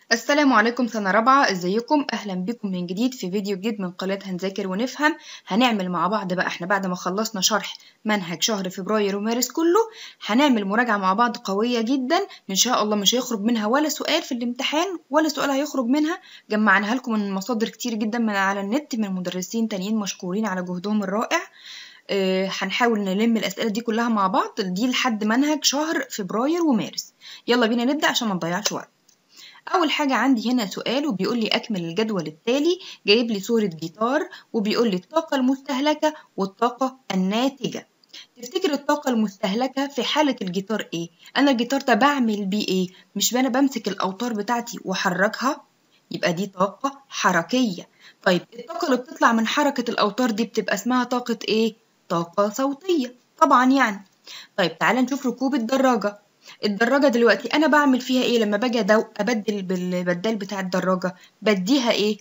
السلام عليكم سنة رابعة ازيكم اهلا بكم من جديد في فيديو جديد من قناة هنذاكر ونفهم هنعمل مع بعض بقى احنا بعد ما خلصنا شرح منهج شهر فبراير ومارس كله هنعمل مراجعة مع بعض قوية جدا ان شاء الله مش هيخرج منها ولا سؤال في الامتحان ولا سؤال هيخرج منها جمعناها لكم من مصادر كتير جدا من على النت من مدرسين تانيين مشكورين على جهدهم الرائع آه، هنحاول نلم الأسئلة دي كلها مع بعض دي لحد منهج شهر فبراير ومارس يلا بينا نبدأ عشان ما نضيعش وقت أول حاجة عندي هنا سؤال وبيقول لي أكمل الجدول التالي جايب لي صورة جيتار وبيقول لي الطاقة المستهلكة والطاقة الناتجة تفتكر الطاقة المستهلكة في حالة الجيتار إيه؟ أنا الجيتار ده بعمل بيه إيه؟ مش أنا بمسك الأوتار بتاعتي وأحركها؟ يبقى دي طاقة حركية طيب الطاقة اللي بتطلع من حركة الأوتار دي بتبقى اسمها طاقة إيه؟ طاقة صوتية طبعا يعني طيب تعالى نشوف ركوب الدراجة الدراجة دلوقتي أنا بعمل فيها إيه لما باجي أدو أبدل بالبدال بتاع الدراجة بديها إيه؟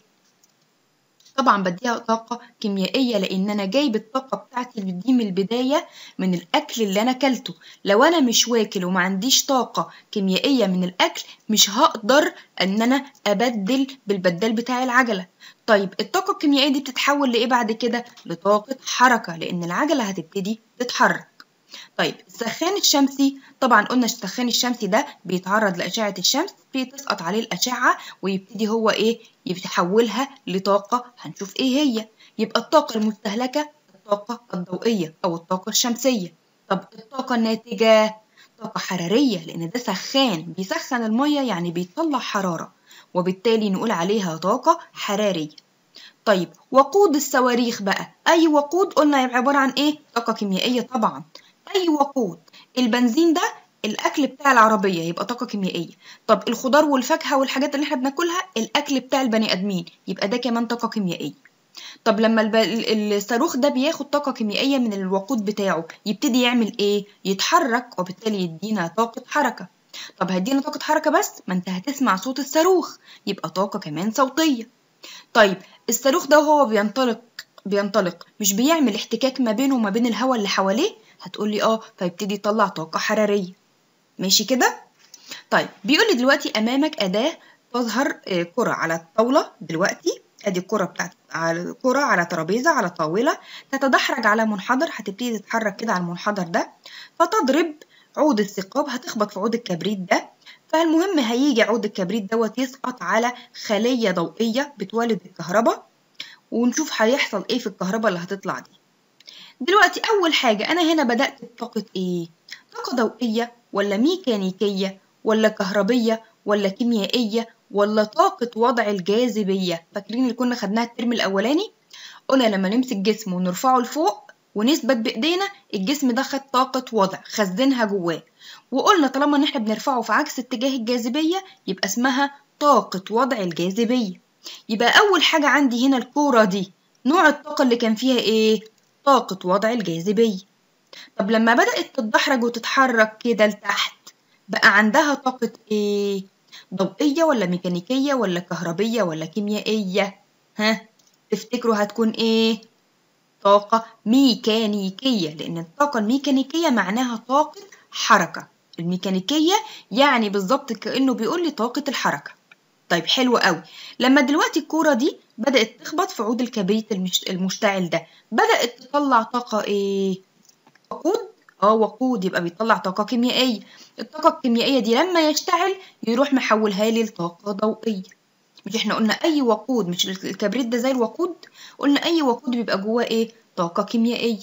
طبعا بديها طاقة كيميائية لأن أنا جايب الطاقة بتاعتي دي من البداية من الأكل اللي أنا أكلته لو أنا مش واكل وما عنديش طاقة كيميائية من الأكل مش هقدر إن أنا أبدل بالبدال بتاع العجلة طيب الطاقة الكيميائية دي بتتحول لإيه بعد كده؟ لطاقة حركة لأن العجلة هتبتدي تتحرك طيب السخان الشمسي طبعا قلنا السخان الشمسي ده بيتعرض لأشعة الشمس بتسقط عليه الأشعة ويبتدي هو إيه يتحولها لطاقة هنشوف إيه هي يبقى الطاقة المستهلكة الطاقة الضوئية أو الطاقة الشمسية طب الطاقة الناتجة طاقة حرارية لأن ده سخان بيسخن المية يعني بيطلع حرارة وبالتالي نقول عليها طاقة حرارية طيب وقود الصواريخ بقى أي وقود قلنا عبارة عن إيه؟ طاقة كيميائية طبعا أي وقود البنزين ده الأكل بتاع العربية يبقى طاقة كيميائية طب الخضار والفاكهة والحاجات اللي احنا بناكلها الأكل بتاع البني آدمين يبقى ده كمان طاقة كيميائية طب لما الب... الصاروخ ده بياخد طاقة كيميائية من الوقود بتاعه يبتدي يعمل إيه؟ يتحرك وبالتالي يدينا طاقة حركة طب هدينا طاقة حركة بس ما انت هتسمع صوت الصاروخ يبقى طاقة كمان صوتية طيب الصاروخ ده وهو بينطلق بينطلق مش بيعمل احتكاك ما بينه وما بين الهواء اللي حواليه هتقولي اه فيبتدي يطلع طاقة حرارية ماشي كده طيب بيقول لي دلوقتي امامك اداة تظهر كرة على الطاولة دلوقتي ادي الكرة بتاعت على كرة على ترابيزة على طاولة تتدحرج على منحدر هتبتدي تتحرك كده على المنحدر ده فتضرب عود الثقاب هتخبط في عود الكبريت ده فالمهم هيجي عود الكبريت دوت يسقط على خلية ضوئية بتولد الكهرباء ونشوف هيحصل ايه في الكهرباء اللي هتطلع دي دلوقتي أول حاجة أنا هنا بدأت بطاقة إيه؟ طاقة ضوئية ولا ميكانيكية ولا كهربية ولا كيميائية ولا طاقة وضع الجاذبية فاكرين اللي كنا خدناها الترم الأولاني؟ قلنا لما نمسك جسم ونرفعه لفوق ونثبت بإيدينا الجسم ده خد طاقة وضع خزنها جواه وقلنا طالما إن إحنا بنرفعه في عكس اتجاه الجاذبية يبقى اسمها طاقة وضع الجاذبية يبقى أول حاجة عندي هنا الكورة دي نوع الطاقة اللي كان فيها إيه؟ طاقة وضع الجاذبية طب لما بدأت تتدحرج وتتحرك كده لتحت بقى عندها طاقة ايه؟ ضوئية ولا ميكانيكية ولا كهربية ولا كيميائية؟ ها؟ تفتكروا هتكون ايه؟ طاقة ميكانيكية لأن الطاقة الميكانيكية معناها طاقة حركة الميكانيكية يعني بالظبط كأنه بيقول لي طاقة الحركة طيب حلو قوي لما دلوقتي الكورة دي بدأت تخبط في عود الكبريت المشتعل ده بدأت تطلع طاقة ايه وقود اه وقود يبقى بيطلع طاقة كيميائية الطاقة الكيميائية دي لما يشتعل يروح محولها لي لطاقة ضوئية مش احنا قلنا اي وقود مش الكبريت ده زي الوقود قلنا اي وقود بيبقى جواه ايه طاقة كيميائية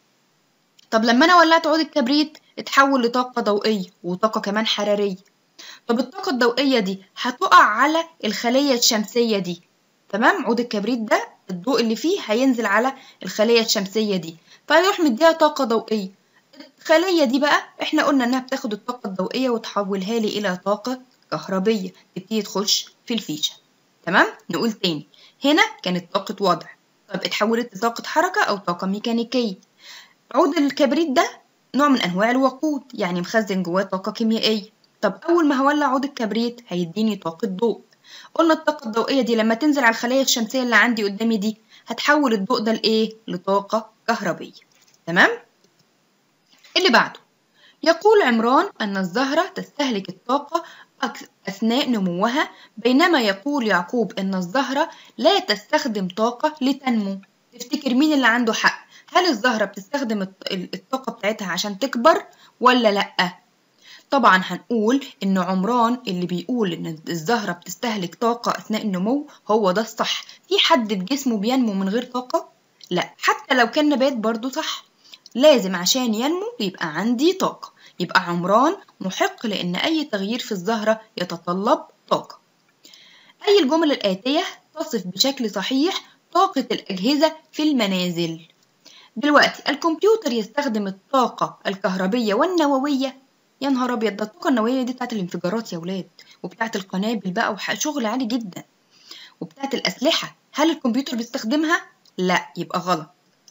طب لما انا ولعت عود الكبريت اتحول لطاقة ضوئية وطاقة كمان حرارية طب الطاقة الضوئية دي هتقع على الخلية الشمسية دي تمام عود الكبريت ده الضوء اللي فيه هينزل على الخلية الشمسية دي فيروح مديها طاقة ضوئية الخلية دي بقى احنا قلنا انها بتاخد الطاقة الضوئية وتحولها لي الى طاقة كهربية تبتدي تخش في الفيشة تمام نقول تاني هنا كانت طاقة وضع طب اتحولت لطاقة حركة او طاقة ميكانيكية عود الكبريت ده نوع من انواع الوقود يعني مخزن جواه طاقة كيميائية طب اول ما هولع عود الكبريت هيديني طاقة ضوء قلنا الطاقة الضوئية دي لما تنزل على الخلايا الشمسية اللي عندي قدامي دي هتحول الضوء ده لإيه؟ لطاقة كهربية تمام؟ اللي بعده يقول عمران أن الزهرة تستهلك الطاقة أثناء نموها بينما يقول يعقوب إن الزهرة لا تستخدم طاقة لتنمو تفتكر مين اللي عنده حق هل الزهرة بتستخدم الطاقة بتاعتها عشان تكبر ولا لأ طبعا هنقول إن عمران اللي بيقول إن الزهرة بتستهلك طاقة أثناء النمو هو ده الصح في حد بجسمه بينمو من غير طاقة؟ لا حتى لو كان نبات برضو صح لازم عشان ينمو يبقى عندي طاقة يبقى عمران محق لأن أي تغيير في الزهرة يتطلب طاقة أي الجمل الآتية تصف بشكل صحيح طاقة الأجهزة في المنازل دلوقتي الكمبيوتر يستخدم الطاقة الكهربية والنووية يا نهار أبيض ده الطاقة النووية دي بتاعت الانفجارات يا ولاد وبتاعت القنابل بقى وشغل عالي جدا وبتاعت الأسلحة هل الكمبيوتر بيستخدمها؟ لا يبقى غلط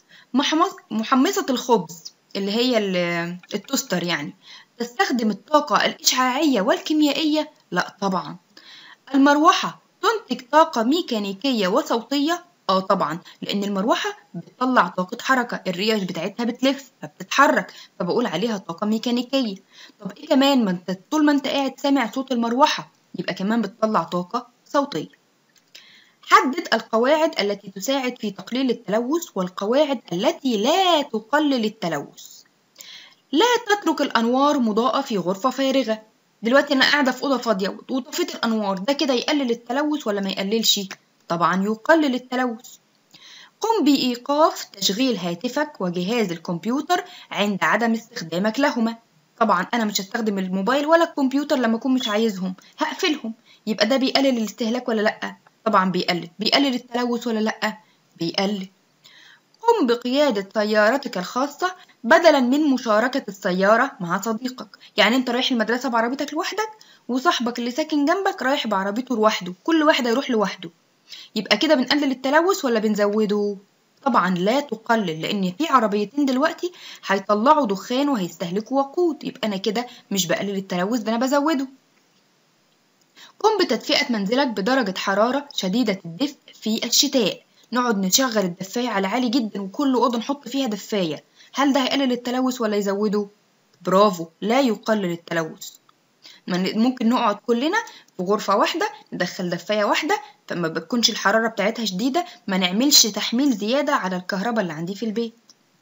محمصة الخبز اللي هي التوستر يعني تستخدم الطاقة الإشعاعية والكيميائية؟ لا طبعا المروحة تنتج طاقة ميكانيكية وصوتية؟ اه طبعا لأن المروحة بتطلع طاقة حركة الرياش بتاعتها بتلف فبتتحرك فبقول عليها طاقة ميكانيكية طب ايه كمان ما انت طول ما انت قاعد سامع صوت المروحة يبقى كمان بتطلع طاقة صوتية حدد القواعد التي تساعد في تقليل التلوث والقواعد التي لا تقلل التلوث لا تترك الأنوار مضاءة في غرفة فارغة دلوقتي أنا قاعدة في أوضة فاضية وطفيت الأنوار ده كده يقلل التلوث ولا ما يقللش؟ طبعا يقلل التلوث قم بإيقاف تشغيل هاتفك وجهاز الكمبيوتر عند عدم استخدامك لهما طبعا أنا مش هستخدم الموبايل ولا الكمبيوتر لما أكون مش عايزهم هقفلهم يبقى ده بيقلل الاستهلاك ولا لأ؟ طبعا بيقلل بيقلل التلوث ولا لأ؟ بيقلل قم بقيادة سيارتك الخاصة بدلا من مشاركة السيارة مع صديقك يعني انت رايح المدرسة بعربيتك لوحدك وصاحبك اللي ساكن جنبك رايح بعربيته لوحده كل واحد هيروح لوحده يبقى كده بنقلل التلوث ولا بنزوده طبعا لا تقلل لان في عربيتين دلوقتي هيطلعوا دخان وهيستهلكوا وقود يبقى انا كده مش بقلل التلوث ده انا بزوده قم بتدفئة منزلك بدرجة حرارة شديدة الدفء في الشتاء نقعد نشغل الدفاية على عالي جدا وكل أوضة نحط فيها دفاية هل ده هيقلل التلوث ولا يزوده؟ برافو لا يقلل التلوث ممكن نقعد كلنا في غرفة واحدة ندخل دفاية واحدة فما بتكونش الحرارة بتاعتها شديدة ما نعملش تحميل زيادة على الكهرباء اللي عندي في البيت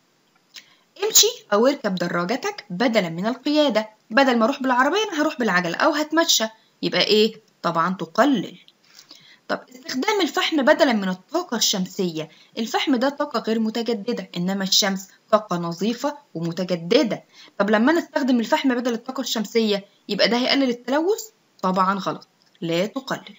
امشي أو اركب دراجتك بدلا من القيادة بدل ما أروح بالعربية أنا هروح بالعجلة أو هتمشى يبقى إيه؟ طبعا تقلل طب استخدام الفحم بدلا من الطاقة الشمسية الفحم ده طاقة غير متجددة إنما الشمس طاقة نظيفة ومتجددة طب لما نستخدم الفحم بدل الطاقة الشمسية يبقى ده هيقلل التلوث طبعا غلط لا تقلل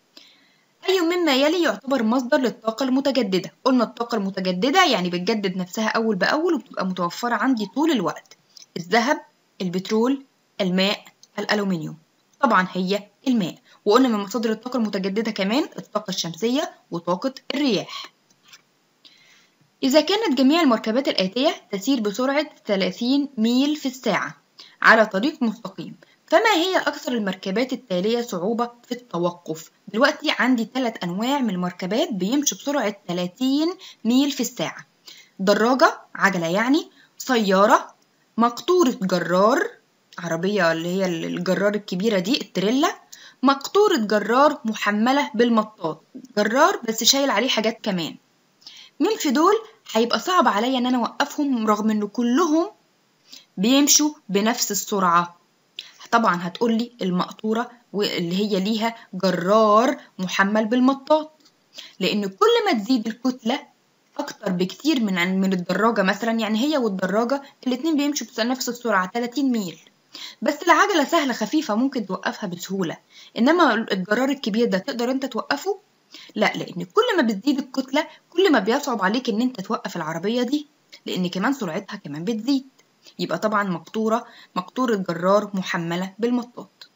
أي مما يلي يعتبر مصدر للطاقة المتجددة قلنا الطاقة المتجددة يعني بتجدد نفسها أول بأول وبتبقى متوفرة عندي طول الوقت الذهب البترول الماء الألومنيوم طبعا هي الماء وقلنا من مصادر الطاقة المتجددة كمان الطاقة الشمسية وطاقة الرياح إذا كانت جميع المركبات الآتية تسير بسرعة 30 ميل في الساعة على طريق مستقيم فما هي أكثر المركبات التالية صعوبة في التوقف؟ دلوقتي عندي ثلاث أنواع من المركبات بيمشوا بسرعة 30 ميل في الساعة دراجة عجلة يعني سيارة مقطورة جرار عربية اللي هي الجرار الكبيرة دي التريلا مقطورة جرار محملة بالمطاط جرار بس شايل عليه حاجات كمان مين في دول هيبقى صعب عليا ان انا اوقفهم رغم ان كلهم بيمشوا بنفس السرعة طبعا هتقولي المقطورة واللي هي ليها جرار محمل بالمطاط لان كل ما تزيد الكتلة اكتر بكتير من من الدراجة مثلا يعني هي والدراجة الاتنين بيمشوا بنفس السرعة 30 ميل بس العجلة سهلة خفيفة ممكن توقفها بسهولة إنما الجرار الكبير ده تقدر أنت توقفه؟ لا لأن كل ما بتزيد الكتلة كل ما بيصعب عليك إن أنت توقف العربية دي لأن كمان سرعتها كمان بتزيد يبقى طبعا مقطورة مقطورة جرار محملة بالمطاط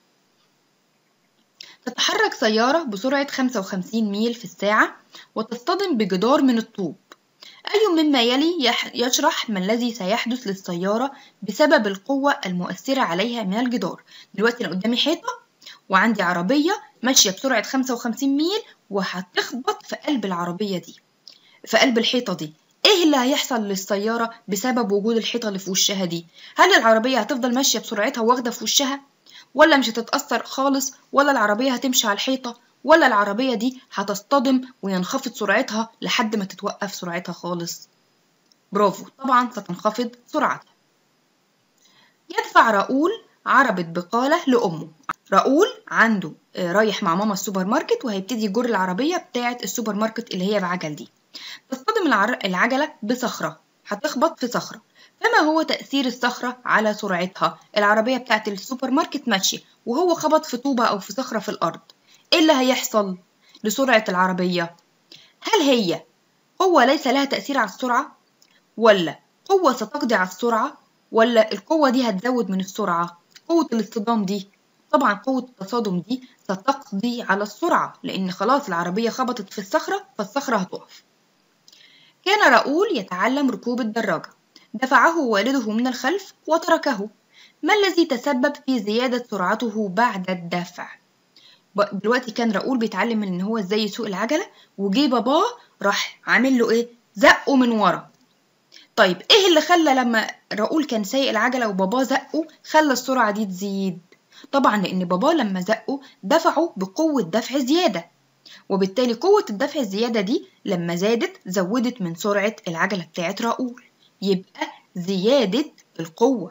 تتحرك سيارة بسرعة 55 ميل في الساعة وتصطدم بجدار من الطوب أي مما يلي يشرح ما الذي سيحدث للسيارة بسبب القوة المؤثرة عليها من الجدار دلوقتي أنا قدامي حيطة وعندي عربية ماشية بسرعة 55 ميل وهتخبط في قلب العربية دي في قلب الحيطة دي ايه اللي هيحصل للسيارة بسبب وجود الحيطة اللي في وشها دي هل العربية هتفضل ماشية بسرعتها واخدة في وشها ولا مش هتتأثر خالص ولا العربية هتمشي على الحيطة ولا العربية دي هتصطدم وينخفض سرعتها لحد ما تتوقف سرعتها خالص برافو طبعا ستنخفض سرعتها يدفع راؤول عربة بقالة لأمه راؤول عنده رايح مع ماما السوبر ماركت وهيبتدي يجر العربية بتاعة السوبر ماركت اللي هي بعجل دي تصطدم العجلة بصخرة هتخبط في صخرة فما هو تأثير الصخرة على سرعتها العربية بتاعة السوبر ماركت ماشية وهو خبط في طوبة أو في صخرة في الأرض إيه اللي هيحصل لسرعة العربية هل هي قوة ليس لها تأثير على السرعة ولا قوة ستقضي على السرعة ولا القوة دي هتزود من السرعة قوة الاصطدام دي طبعا قوة التصادم دي ستقضي على السرعة لأن خلاص العربية خبطت في الصخرة فالصخرة هتقف كان راؤول يتعلم ركوب الدراجة دفعه والده من الخلف وتركه ما الذي تسبب في زيادة سرعته بعد الدفع دلوقتي كان راؤول بيتعلم من ان هو ازاي يسوق العجلة وجي باباه راح عامل له ايه زقه من ورا طيب ايه اللي خلى لما راؤول كان سايق العجلة وباباه زقه خلى السرعة دي تزيد طبعا لان باباه لما زقه دفعه بقوة دفع زيادة وبالتالي قوة الدفع الزيادة دي لما زادت زودت من سرعة العجلة بتاعت راؤول يبقى زيادة القوة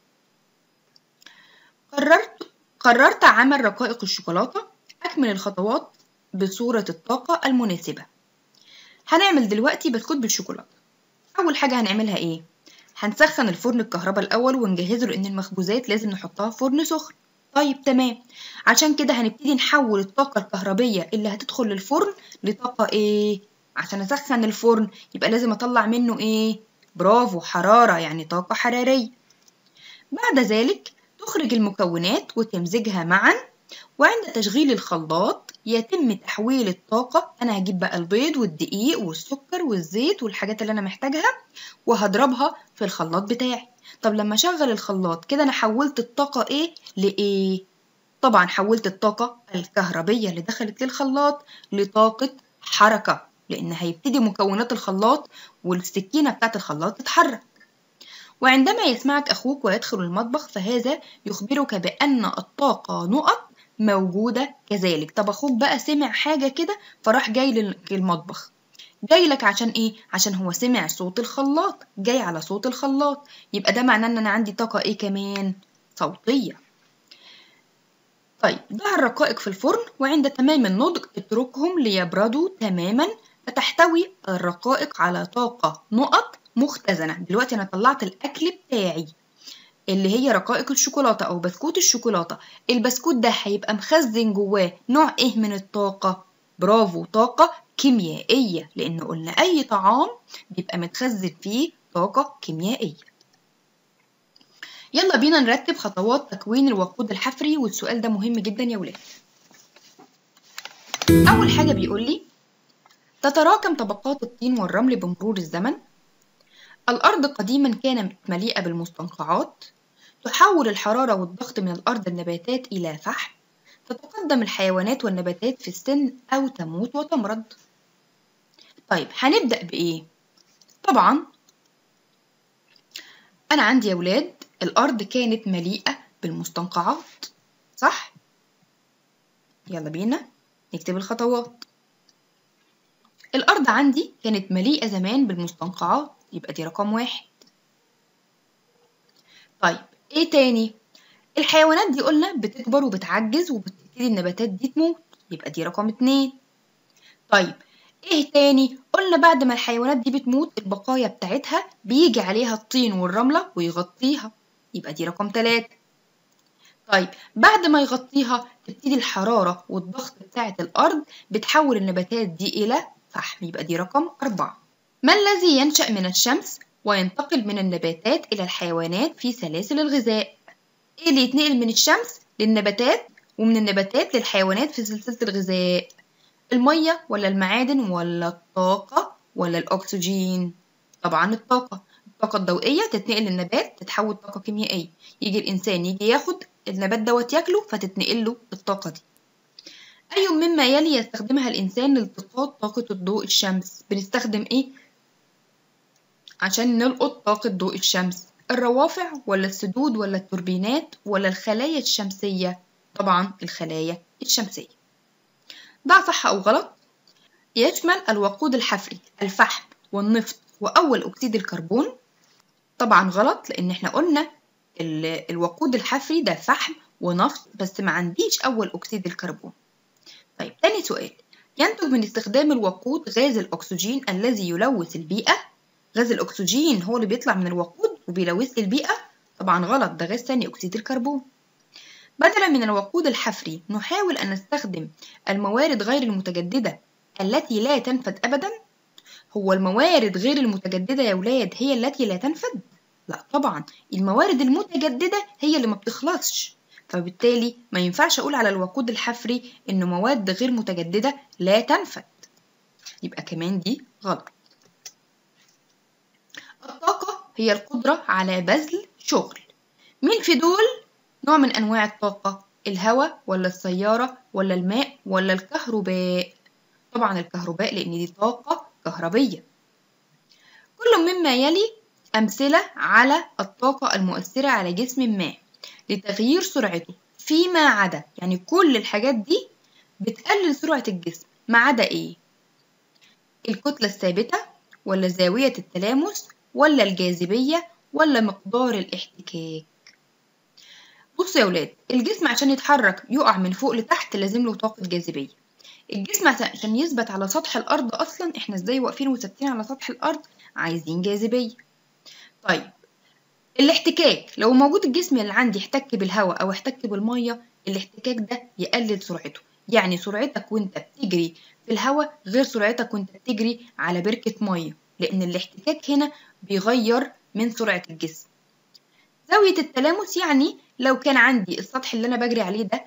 قررت قررت عمل رقائق الشوكولاتة أكمل الخطوات بصورة الطاقة المناسبة هنعمل دلوقتي بسكوت بالشوكولاتة أول حاجة هنعملها إيه؟ هنسخن الفرن الكهرباء الأول ونجهزه لأن المخبوزات لازم نحطها في فرن سخن طيب تمام عشان كده هنبتدي نحول الطاقة الكهربية اللي هتدخل للفرن لطاقة إيه؟ عشان أسخن الفرن يبقى لازم أطلع منه إيه؟ برافو حرارة يعني طاقة حرارية بعد ذلك تخرج المكونات وتمزجها معا وعند تشغيل الخلاط يتم تحويل الطاقة أنا هجيب بقى البيض والدقيق والسكر والزيت والحاجات اللي أنا محتاجها وهضربها في الخلاط بتاعي طب لما أشغل الخلاط كده أنا حولت الطاقة إيه لإيه؟ طبعا حولت الطاقة الكهربية اللي دخلت للخلاط لطاقة حركة لأن هيبتدي مكونات الخلاط والسكينة بتاعت الخلاط تتحرك وعندما يسمعك أخوك ويدخل المطبخ فهذا يخبرك بأن الطاقة نقط موجودة كذلك طب أخوك بقى سمع حاجة كده فراح جاي للمطبخ جاي لك عشان ايه عشان هو سمع صوت الخلاط جاي على صوت الخلاط يبقى ده معناه ان انا عندي طاقة ايه كمان صوتية طيب ضع الرقائق في الفرن وعند تمام النضج اتركهم ليبردوا تماما فتحتوي الرقائق على طاقة نقط مختزنة دلوقتي أنا طلعت الأكل بتاعي اللي هي رقائق الشوكولاتة أو بسكوت الشوكولاتة البسكوت ده هيبقى مخزن جواه نوع إيه من الطاقة؟ برافو طاقة كيميائية لأن قلنا أي طعام بيبقى متخزن فيه طاقة كيميائية يلا بينا نرتب خطوات تكوين الوقود الحفري والسؤال ده مهم جدا يا ولاد أول حاجة بيقول لي تتراكم طبقات الطين والرمل بمرور الزمن الأرض قديما كانت مليئة بالمستنقعات تحول الحرارة والضغط من الأرض النباتات إلى فحم تتقدم الحيوانات والنباتات في السن أو تموت وتمرض طيب هنبدأ بإيه؟ طبعا أنا عندي يا ولاد الأرض كانت مليئة بالمستنقعات صح؟ يلا بينا نكتب الخطوات الأرض عندي كانت مليئة زمان بالمستنقعات يبقى دي رقم واحد طيب ايه تاني الحيوانات دي قلنا بتكبر وبتعجز وبتبتدي النباتات دي تموت يبقى دي رقم اتنين طيب ايه تاني قلنا بعد ما الحيوانات دي بتموت البقايا بتاعتها بيجي عليها الطين والرملة ويغطيها يبقى دي رقم تلاتة طيب بعد ما يغطيها تبتدي الحرارة والضغط بتاعة الأرض بتحول النباتات دي إلى فحم يبقى دي رقم أربعة ما الذي ينشأ من الشمس وينتقل من النباتات إلى الحيوانات في سلاسل الغذاء؟ إيه اللي يتنقل من الشمس للنباتات ومن النباتات للحيوانات في سلسلة الغذاء؟ المية ولا المعادن ولا الطاقة ولا الأكسجين؟ طبعا الطاقة الطاقة الضوئية تتنقل للنبات تتحول طاقة كيميائية يجي الإنسان يجي ياخد النبات دوت ياكله فتتنقل له الطاقة دي أي مما يلي يستخدمها الإنسان لالتقاط طاقة الضوء الشمس بنستخدم إيه؟ عشان نلقط طاقة ضوء الشمس الروافع ولا السدود ولا التوربينات ولا الخلايا الشمسية طبعا الخلايا الشمسية ده صح أو غلط يشمل الوقود الحفري الفحم والنفط وأول أكسيد الكربون طبعا غلط لأن احنا قلنا الوقود الحفري ده فحم ونفط بس ما عنديش أول أكسيد الكربون طيب تاني سؤال ينتج من استخدام الوقود غاز الأكسجين الذي يلوث البيئة غاز الأكسجين هو اللي بيطلع من الوقود وبيلوث البيئة طبعا غلط ده غاز ثاني أكسيد الكربون بدلا من الوقود الحفري نحاول أن نستخدم الموارد غير المتجددة التي لا تنفد أبدا هو الموارد غير المتجددة يا ولاد هي التي لا تنفد لا طبعا الموارد المتجددة هي اللي ما بتخلصش فبالتالي ما ينفعش أقول على الوقود الحفري إنه مواد غير متجددة لا تنفد يبقى كمان دي غلط الطاقة هي القدرة على بذل شغل مين في دول نوع من أنواع الطاقة الهواء ولا السيارة ولا الماء ولا الكهرباء طبعا الكهرباء لأن دي طاقة كهربية كل مما يلي أمثلة على الطاقة المؤثرة على جسم ما لتغيير سرعته فيما عدا يعني كل الحاجات دي بتقلل سرعة الجسم ما عدا إيه؟ الكتلة الثابتة ولا زاوية التلامس ولا الجاذبية ولا مقدار الاحتكاك بصوا يا ولاد الجسم عشان يتحرك يقع من فوق لتحت لازم له طاقة جاذبية الجسم عشان يثبت على سطح الأرض أصلا احنا ازاي واقفين وثابتين على سطح الأرض عايزين جاذبية طيب الاحتكاك لو موجود الجسم اللي عندي احتك بالهواء أو احتك بالمية الاحتكاك ده يقلل سرعته يعني سرعتك وانت بتجري في الهواء غير سرعتك وانت بتجري على بركة مية لأن الاحتكاك هنا بيغير من سرعة الجسم زاوية التلامس يعني لو كان عندي السطح اللي أنا بجري عليه ده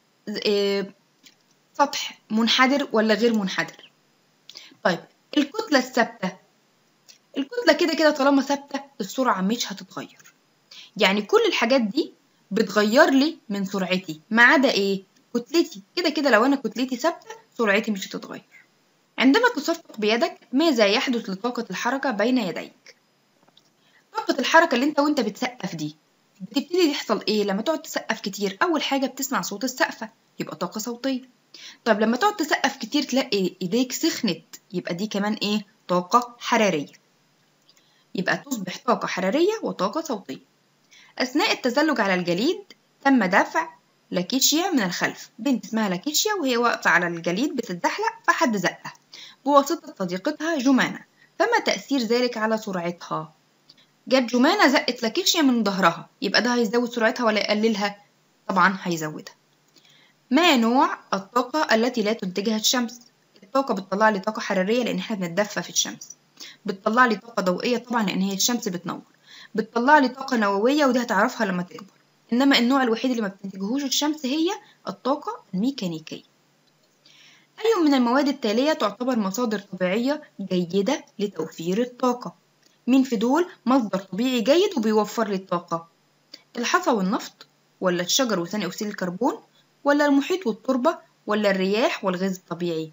سطح منحدر ولا غير منحدر طيب الكتلة الثابتة الكتلة كده كده طالما ثابتة السرعة مش هتتغير يعني كل الحاجات دي بتغير لي من سرعتي ما عدا ايه كتلتي كده كده لو انا كتلتي ثابتة سرعتي مش هتتغير عندما تصفق بيدك ماذا يحدث لطاقة الحركة بين يديك طاقة الحركة اللي انت وانت بتسقف دي بتبتدي تحصل ايه لما تقعد تسقف كتير اول حاجة بتسمع صوت السقفة يبقى طاقة صوتية طب لما تقعد تسقف كتير تلاقي ايديك سخنت يبقى دي كمان ايه طاقة حرارية يبقى تصبح طاقة حرارية وطاقة صوتية أثناء التزلج على الجليد تم دفع لاكيشيا من الخلف بنت اسمها لاكيشيا وهي واقفة على الجليد بتتزحلق فحد زقها بواسطة صديقتها جمانة فما تأثير ذلك على سرعتها جت جمانة زقت لاكيشيا من ظهرها يبقى ده هيزود سرعتها ولا يقللها طبعا هيزودها ما نوع الطاقة التي لا تنتجها الشمس الطاقة بتطلع لي طاقة حرارية لأن احنا بنتدفى في الشمس بتطلع لي طاقة ضوئية طبعا لأن هي الشمس بتنور بتطلع لي طاقة نووية ودي هتعرفها لما تكبر إنما النوع الوحيد اللي ما بتنتجهوش الشمس هي الطاقة الميكانيكية أي من المواد التالية تعتبر مصادر طبيعية جيدة لتوفير الطاقة مين في دول مصدر طبيعي جيد وبيوفر لي الطاقة الحصى والنفط ولا الشجر وثاني أكسيد الكربون ولا المحيط والتربة ولا الرياح والغاز الطبيعي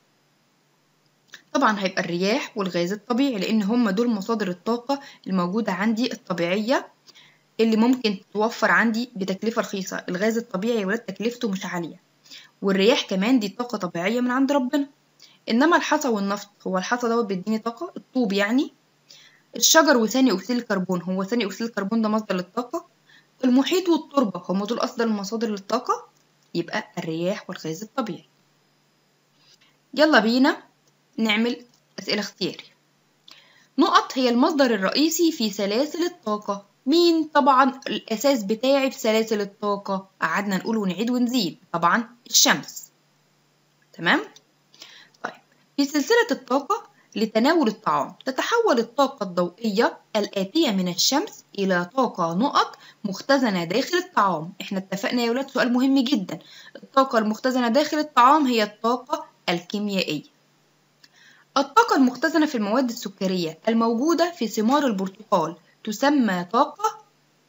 طبعا هيبقى الرياح والغاز الطبيعي لأن هم دول مصادر الطاقة الموجودة عندي الطبيعية اللي ممكن توفر عندي بتكلفة رخيصة الغاز الطبيعي ولاد تكلفته مش عالية والرياح كمان دي طاقة طبيعية من عند ربنا إنما الحصى والنفط هو الحصى دوت بيديني طاقة الطوب يعني الشجر وثاني أكسيد الكربون هو ثاني أكسيد الكربون ده مصدر للطاقة المحيط والتربة هم دول أصلا المصادر للطاقة يبقى الرياح والغاز الطبيعي يلا بينا نعمل أسئلة اختياري نقط هي المصدر الرئيسي في سلاسل الطاقة مين طبعا الأساس بتاعي في سلاسل الطاقة قعدنا نقول ونعيد ونزيد طبعا الشمس تمام طيب في سلسلة الطاقة لتناول الطعام تتحول الطاقة الضوئية الآتية من الشمس إلى طاقة نقط مختزنة داخل الطعام احنا اتفقنا يا ولاد سؤال مهم جدا الطاقة المختزنة داخل الطعام هي الطاقة الكيميائية الطاقة المختزنة في المواد السكرية الموجودة في ثمار البرتقال تسمى طاقة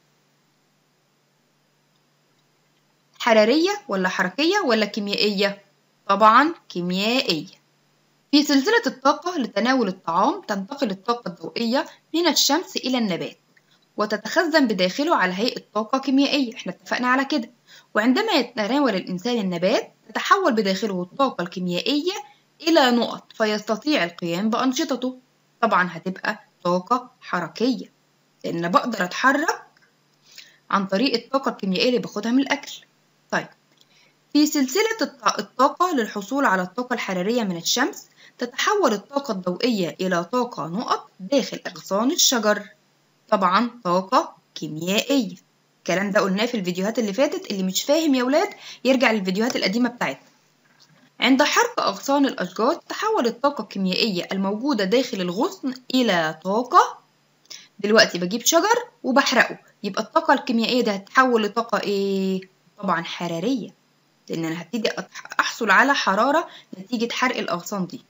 حرارية ولا حركية ولا كيميائية؟ طبعا كيميائية في سلسلة الطاقة لتناول الطعام تنتقل الطاقة الضوئية من الشمس إلى النبات وتتخزن بداخله على هيئة طاقة كيميائية احنا اتفقنا على كده وعندما يتناول الإنسان النبات تتحول بداخله الطاقة الكيميائية إلى نقط فيستطيع القيام بأنشطته طبعا هتبقى طاقة حركية لأن أنا بقدر أتحرك عن طريق الطاقة الكيميائية اللي باخدها من الأكل طيب في سلسلة الطاقة للحصول على الطاقة الحرارية من الشمس تتحول الطاقة الضوئية إلى طاقة نقط داخل أغصان الشجر طبعا طاقة كيميائية الكلام ده قلناه في الفيديوهات اللي فاتت اللي مش فاهم يا ولاد يرجع للفيديوهات القديمة بتاعتنا عند حرق أغصان الأشجار تحول الطاقة الكيميائية الموجودة داخل الغصن إلى طاقة دلوقتي بجيب شجر وبحرقه يبقى الطاقة الكيميائية دي هتتحول لطاقة إيه؟ طبعا حرارية لأن أنا هبتدي أحصل على حرارة نتيجة حرق الأغصان دي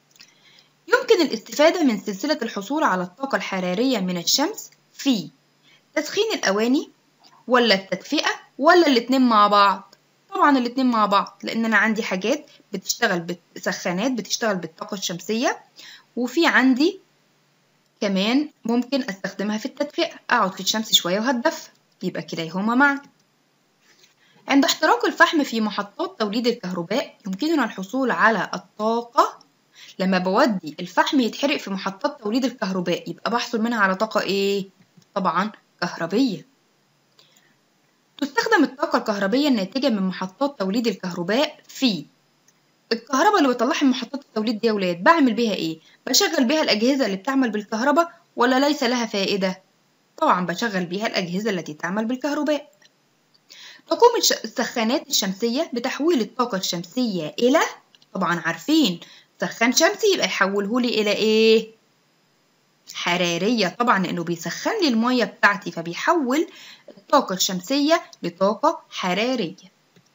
يمكن الاستفادة من سلسلة الحصول على الطاقة الحرارية من الشمس في تسخين الأواني ولا التدفئة ولا الاتنين مع بعض طبعا الاتنين مع بعض لأن أنا عندي حاجات بتشتغل بسخانات بتشتغل بالطاقة الشمسية وفي عندي كمان ممكن استخدمها في التدفئة اقعد في الشمس شوية وهتدفى يبقى كليهما معا عند احتراق الفحم في محطات توليد الكهرباء يمكننا الحصول على الطاقة لما بودي الفحم يتحرق في محطات توليد الكهرباء يبقى بحصل منها على طاقة ايه؟ طبعا كهربية تستخدم الطاقة الكهربية الناتجة من محطات توليد الكهرباء في الكهرباء اللي بطلعها من محطات التوليد دي يا ولاد بعمل بيها ايه؟ بشغل بيها الأجهزة اللي بتعمل بالكهرباء ولا ليس لها فائدة؟ طبعا بشغل بيها الأجهزة التي تعمل بالكهرباء تقوم السخانات الشمسية بتحويل الطاقة الشمسية إلى طبعا عارفين سخان شمسي يبقى يحوله لي إلى إيه؟ حرارية طبعا لأنه بيسخن لي المية بتاعتي فبيحول الطاقة الشمسية لطاقة حرارية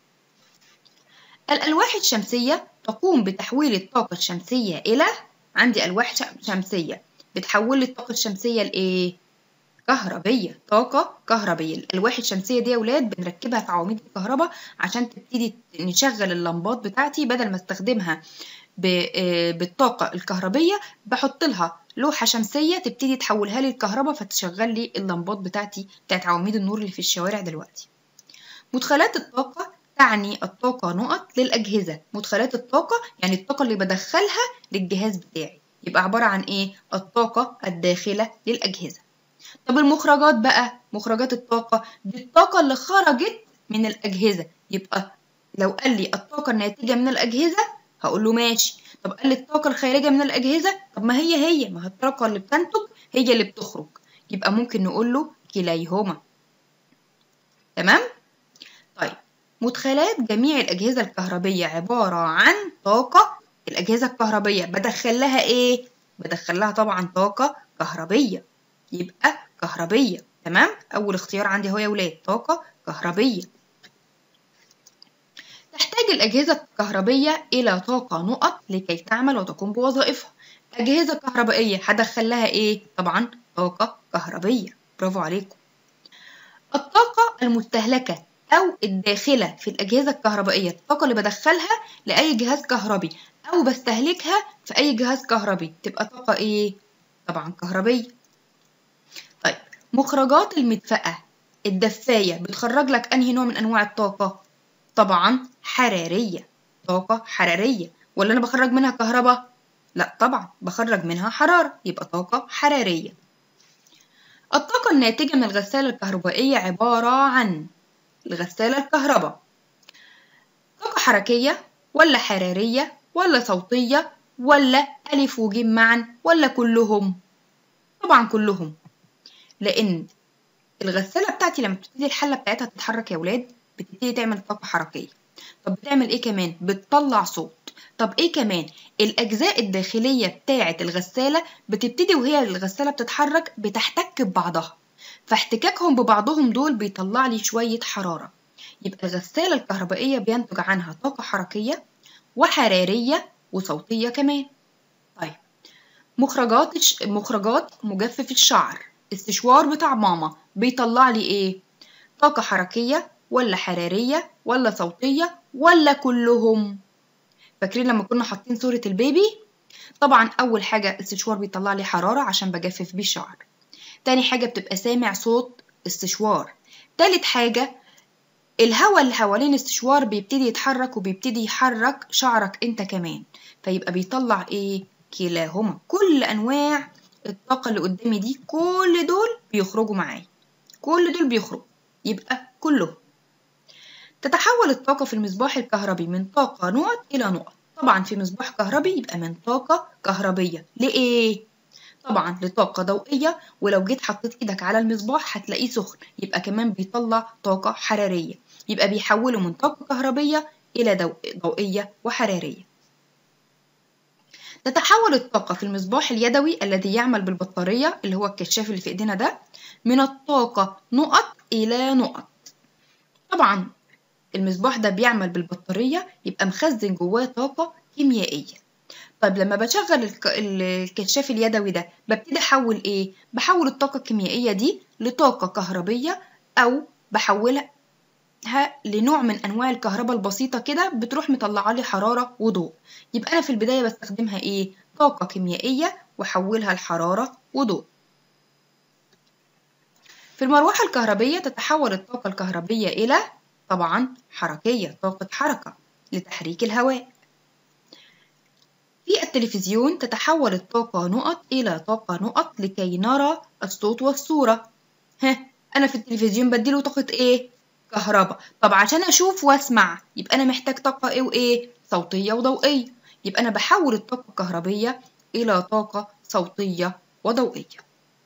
الألواح الشمسية تقوم بتحويل الطاقة الشمسية إلى عندي ألواح شمسية بتحول لي الطاقة الشمسية لإيه؟ كهربية طاقة كهربية الألواح الشمسية دي يا ولاد بنركبها في عواميد الكهرباء عشان تبتدي نشغل اللمبات بتاعتي بدل ما استخدمها بالطاقة الكهربية بحط لها لوحة شمسية تبتدي تحولها لي الكهرباء فتشغل لي اللمبات بتاعتي بتاعت عواميد النور اللي في الشوارع دلوقتي مدخلات الطاقة تعني الطاقة نقط للأجهزة مدخلات الطاقة يعني الطاقة اللي بدخلها للجهاز بتاعي يبقى عبارة عن إيه؟ الطاقة الداخلة للأجهزة طب المخرجات بقى مخرجات الطاقة دي الطاقة اللي خرجت من الأجهزة يبقى لو قال لي الطاقة الناتجة من الأجهزة هقول له ماشي طب قال لي الطاقة الخارجة من الأجهزة طب ما هي هي ما هي الطاقة اللي بتنتج هي اللي بتخرج يبقى ممكن نقول له كليهما تمام طيب مدخلات جميع الأجهزة الكهربية عبارة عن طاقة الأجهزة الكهربية بدخل لها إيه؟ بدخل لها طبعا طاقة كهربية يبقى كهربية تمام؟ أول اختيار عندي هو يا ولاد طاقة كهربية تحتاج الأجهزة الكهربية إلى طاقة نقط لكي تعمل وتقوم بوظائفها أجهزة كهربائية هدخل لها إيه؟ طبعا طاقة كهربية برافو عليكم الطاقة المستهلكة أو الداخلة في الأجهزة الكهربائية الطاقة اللي بدخلها لأي جهاز كهربي أو بستهلكها في أي جهاز كهربي تبقى طاقة إيه؟ طبعا كهربية طيب مخرجات المدفأة الدفاية بتخرج لك أنهي نوع من أنواع الطاقة؟ طبعا حرارية طاقة حرارية ولا أنا بخرج منها كهرباء؟ لا طبعا بخرج منها حرارة يبقى طاقة حرارية الطاقة الناتجة من الغسالة الكهربائية عبارة عن الغسالة الكهرباء طاقة حركية ولا حرارية ولا صوتية ولا ألف وجيم معا ولا كلهم طبعا كلهم لأن الغسالة بتاعتي لما بتبتدي الحلة بتاعتها تتحرك يا ولاد بتبتدي تعمل طاقة حركية طب بتعمل ايه كمان بتطلع صوت طب ايه كمان الاجزاء الداخلية بتاعة الغسالة بتبتدي وهي الغسالة بتتحرك بتحتك ببعضها فاحتكاكهم ببعضهم دول بيطلع لي شوية حرارة يبقى الغسالة الكهربائية بينتج عنها طاقة حركية وحرارية وصوتية كمان طيب مخرجات مخرجات مجفف الشعر السشوار بتاع ماما بيطلع لي ايه طاقة حركية ولا حرارية ولا صوتية ولا كلهم فاكرين لما كنا حاطين صورة البيبي طبعا أول حاجة السشوار بيطلع لي حرارة عشان بجفف بيه الشعر تاني حاجة بتبقى سامع صوت استشوار تالت حاجة الهواء اللي حوالين استشوار بيبتدي يتحرك وبيبتدي يحرك شعرك انت كمان فيبقى بيطلع ايه كلاهما كل انواع الطاقة اللي قدامي دي كل دول بيخرجوا معايا كل دول بيخرجوا يبقى كلهم تتحول الطاقة في المصباح الكهربي من طاقة نقط إلى نقط طبعا في مصباح كهربي يبقى من طاقة كهربية لإيه؟ طبعا لطاقة ضوئية ولو جيت حطيت ايدك على المصباح هتلاقيه سخن يبقى كمان بيطلع طاقة حرارية يبقى بيحوله من طاقة كهربية إلى ضوئية وحرارية تتحول الطاقة في المصباح اليدوي الذي يعمل بالبطارية اللي هو الكشاف اللي في ايدينا ده من الطاقة نقط إلى نقط طبعا المصباح ده بيعمل بالبطارية يبقى مخزن جواه طاقة كيميائية طيب لما بشغل الكشاف اليدوي ده ببتدي احول ايه بحول الطاقه الكيميائيه دي لطاقه كهربيه او بحولها لنوع من انواع الكهرباء البسيطه كده بتروح مطلعه لي حراره وضوء يبقى انا في البدايه بستخدمها ايه طاقه كيميائيه واحولها لحراره وضوء في المروحه الكهربيه تتحول الطاقه الكهربيه الى طبعا حركيه طاقه حركه لتحريك الهواء في التلفزيون تتحول الطاقة نقط إلى طاقة نقط لكي نرى الصوت والصورة ها أنا في التلفزيون بديله طاقة إيه؟ كهرباء طب عشان أشوف وأسمع يبقى أنا محتاج طاقة إيه وإيه؟ صوتية وضوئية يبقى أنا بحول الطاقة الكهربية إلى طاقة صوتية وضوئية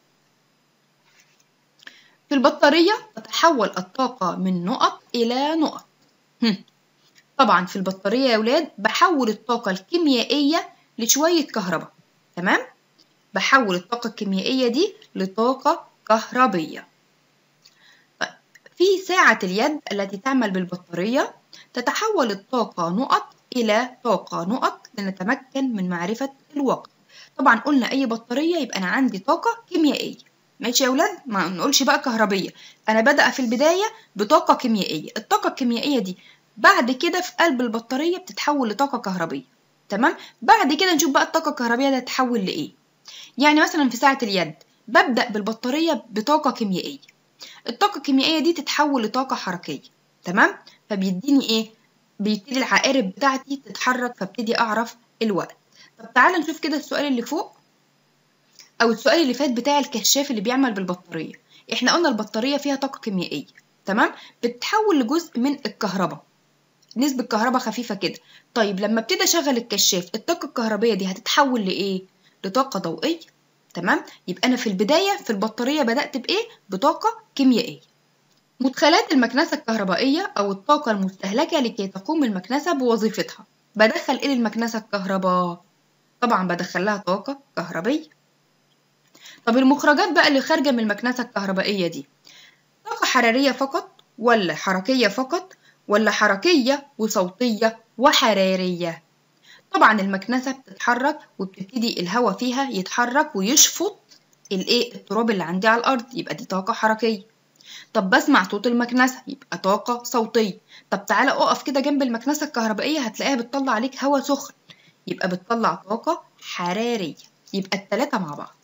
في البطارية تتحول الطاقة من نقط إلى نقط طبعا في البطارية يا ولاد بحول الطاقة الكيميائية لشوية كهرباء تمام بحول الطاقة الكيميائية دي لطاقة كهربية طيب في ساعة اليد التي تعمل بالبطارية تتحول الطاقة نقط إلى طاقة نقط لنتمكن من معرفة الوقت طبعا قلنا أي بطارية يبقى أنا عندي طاقة كيميائية ماشي يا ولاد ما نقولش بقى كهربية أنا بدأ في البداية بطاقة كيميائية الطاقة الكيميائية دي بعد كده في قلب البطارية بتتحول لطاقة كهربية تمام بعد كده نشوف بقى الطاقة الكهربية دي تتحول لإيه يعني مثلا في ساعة اليد ببدأ بالبطارية بطاقة كيميائية الطاقة الكيميائية دي تتحول لطاقة حركية تمام فبيديني إيه بيبتدي العقارب بتاعتي تتحرك فابتدي أعرف الوقت طب تعالى نشوف كده السؤال اللي فوق أو السؤال اللي فات بتاع الكشاف اللي بيعمل بالبطارية إحنا قلنا البطارية فيها طاقة كيميائية تمام بتتحول لجزء من الكهرباء نسبة كهرباء خفيفة كده طيب لما ابتدي اشغل الكشاف الطاقة الكهربية دي هتتحول لإيه؟ لطاقة ضوئية تمام؟ يبقى أنا في البداية في البطارية بدأت بإيه؟ بطاقة كيميائية مدخلات المكنسة الكهربائية أو الطاقة المستهلكة لكي تقوم المكنسة بوظيفتها بدخل إيه للمكنسة الكهرباء؟ طبعا بدخل لها طاقة كهربية طب المخرجات بقى اللي خارجة من المكنسة الكهربائية دي طاقة حرارية فقط ولا حركية فقط ولا حركية وصوتية وحرارية طبعا المكنسة بتتحرك وبتبتدي الهواء فيها يتحرك ويشفط الايه التراب اللي عندي على الارض يبقى دي طاقة حركية طب بسمع صوت المكنسة يبقى طاقة صوتية طب تعالى اقف كده جنب المكنسة الكهربائية هتلاقيها بتطلع عليك هواء سخن يبقى بتطلع طاقة حرارية يبقى التلاتة مع بعض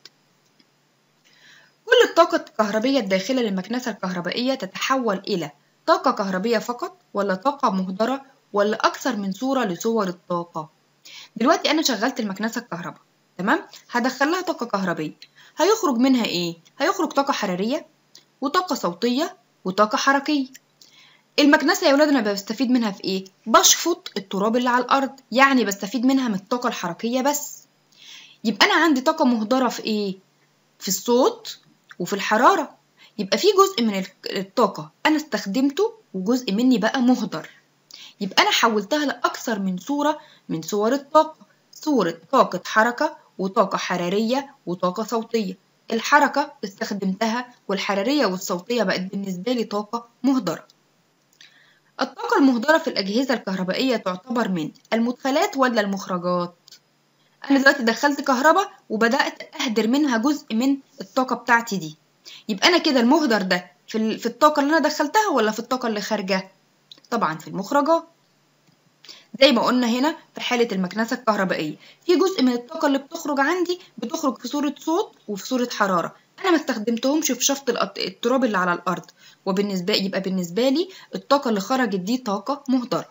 كل الطاقة الكهربية الداخلة للمكنسة الكهربائية تتحول إلى طاقة كهربية فقط ولا طاقة مهدرة ولا أكثر من صورة لصور الطاقة دلوقتي أنا شغلت المكنسة الكهرباء تمام هدخلها طاقة كهربية هيخرج منها إيه؟ هيخرج طاقة حرارية وطاقة صوتية وطاقة حركية المكنسة يا ولاد أنا بستفيد منها في إيه؟ بشفط التراب اللي على الأرض يعني بستفيد منها من الطاقة الحركية بس يبقى أنا عندي طاقة مهدرة في إيه؟ في الصوت وفي الحرارة يبقى في جزء من الطاقة أنا استخدمته وجزء مني بقى مهدر يبقى أنا حولتها لأكثر من صورة من صور الطاقة صورة طاقة حركة وطاقة حرارية وطاقة صوتية الحركة استخدمتها والحرارية والصوتية بقت بالنسبة لي طاقة مهدرة الطاقة المهدرة في الأجهزة الكهربائية تعتبر من المدخلات ولا المخرجات؟ أنا دلوقتي دخلت كهرباء وبدأت أهدر منها جزء من الطاقة بتاعتي دي يبقى أنا كده المهدر ده في, في الطاقة اللي أنا دخلتها ولا في الطاقة اللي خارجة؟ طبعا في المخرجات زي ما قلنا هنا في حالة المكنسة الكهربائية في جزء من الطاقة اللي بتخرج عندي بتخرج في صورة صوت وفي صورة حرارة انا ما استخدمتهمش في شفط التراب اللي على الارض وبالنسبه يبقى بالنسبه لي الطاقه اللي خرجت دي طاقه مهدره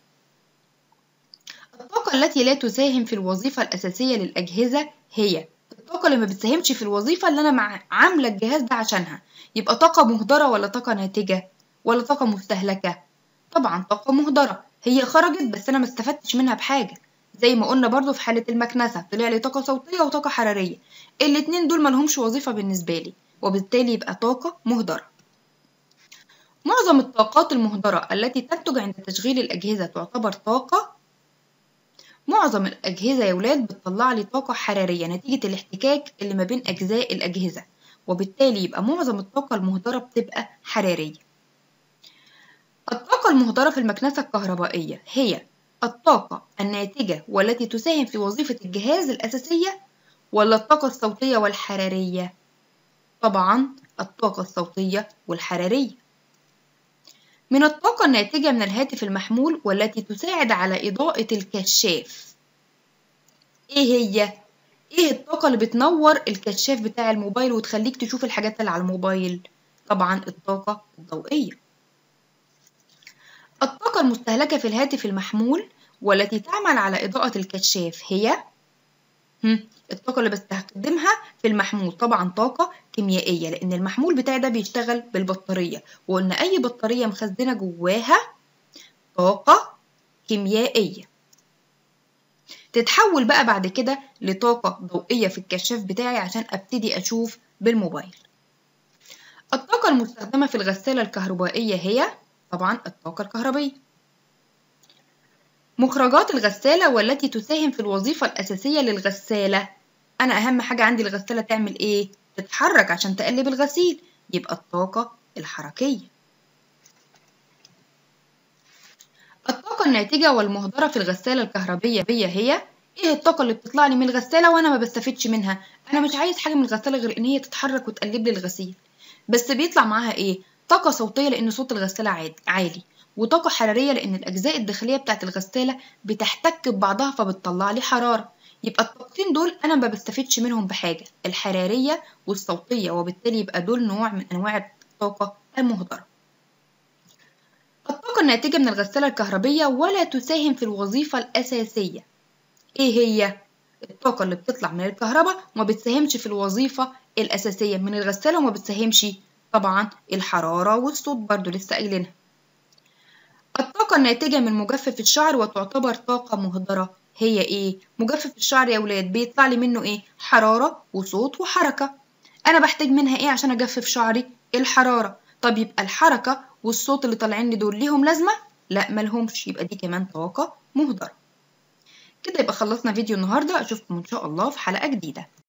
الطاقه التي لا تساهم في الوظيفه الاساسيه للاجهزه هي الطاقه اللي ما بتساهمش في الوظيفه اللي انا مع... عامله الجهاز ده عشانها يبقى طاقه مهدره ولا طاقه ناتجه ولا طاقه مستهلكه طبعا طاقه مهدره هي خرجت بس انا ما استفدتش منها بحاجه زي ما قلنا برضو في حالة المكنسة طلع لي طاقة صوتية وطاقة حرارية الاتنين دول ملهمش وظيفة بالنسبة لي وبالتالي يبقى طاقة مهدرة معظم الطاقات المهدرة التي تنتج عند تشغيل الأجهزة تعتبر طاقة معظم الأجهزة يا ولاد بتطلع لي طاقة حرارية نتيجة الاحتكاك اللي ما بين أجزاء الأجهزة وبالتالي يبقى معظم الطاقة المهدرة بتبقى حرارية الطاقة المهدرة في المكنسة الكهربائية هي الطاقة الناتجة والتي تساهم في وظيفة الجهاز الأساسية ولا الطاقة الصوتية والحرارية؟ طبعا الطاقة الصوتية والحرارية من الطاقة الناتجة من الهاتف المحمول والتي تساعد على إضاءة الكشاف إيه هي؟ إيه الطاقة اللي بتنور الكشاف بتاع الموبايل وتخليك تشوف الحاجات اللي على الموبايل؟ طبعا الطاقة الضوئية الطاقة المستهلكة في الهاتف المحمول والتي تعمل على إضاءة الكشاف هي الطاقة اللي بستخدمها في المحمول طبعا طاقة كيميائية لأن المحمول بتاعي ده بيشتغل بالبطارية وقلنا أي بطارية مخزنة جواها طاقة كيميائية تتحول بقى بعد كده لطاقة ضوئية في الكشاف بتاعي عشان أبتدي أشوف بالموبايل الطاقة المستخدمة في الغسالة الكهربائية هي طبعا الطاقة الكهربية مخرجات الغسالة والتي تساهم في الوظيفة الأساسية للغسالة أنا أهم حاجة عندي الغسالة تعمل إيه؟ تتحرك عشان تقلب الغسيل يبقى الطاقة الحركية الطاقة الناتجة والمهدرة في الغسالة الكهربية هي ايه الطاقة اللي بتطلع لي من الغسالة وانا ما بستفدش منها انا مش عايز حاجة من الغسالة غير ان هي تتحرك وتقلب لي الغسيل بس بيطلع معاها ايه طاقة صوتية لان صوت الغسالة عالي وطاقة حرارية لأن الأجزاء الداخلية بتاعة الغسالة بتحتك ببعضها فبتطلع لي حرارة يبقى الطاقتين دول أنا ما بستفدش منهم بحاجة الحرارية والصوتية وبالتالي يبقى دول نوع من أنواع الطاقة المهدرة الطاقة الناتجة من الغسالة الكهربية ولا تساهم في الوظيفة الأساسية إيه هي؟ الطاقة اللي بتطلع من الكهرباء وما بتساهمش في الوظيفة الأساسية من الغسالة وما بتساهمش طبعا الحرارة والصوت برضو لسه قايلينها الطاقة الناتجة من مجفف الشعر وتعتبر طاقة مهدرة هي ايه؟ مجفف الشعر يا ولاد بيطلع لي منه ايه؟ حرارة وصوت وحركة انا بحتاج منها ايه عشان اجفف شعري؟ الحرارة طب يبقى الحركة والصوت اللي طالعين لي دول ليهم لازمة؟ لا ملهمش يبقى دي كمان طاقة مهدرة كده يبقى خلصنا فيديو النهاردة اشوفكم ان شاء الله في حلقة جديدة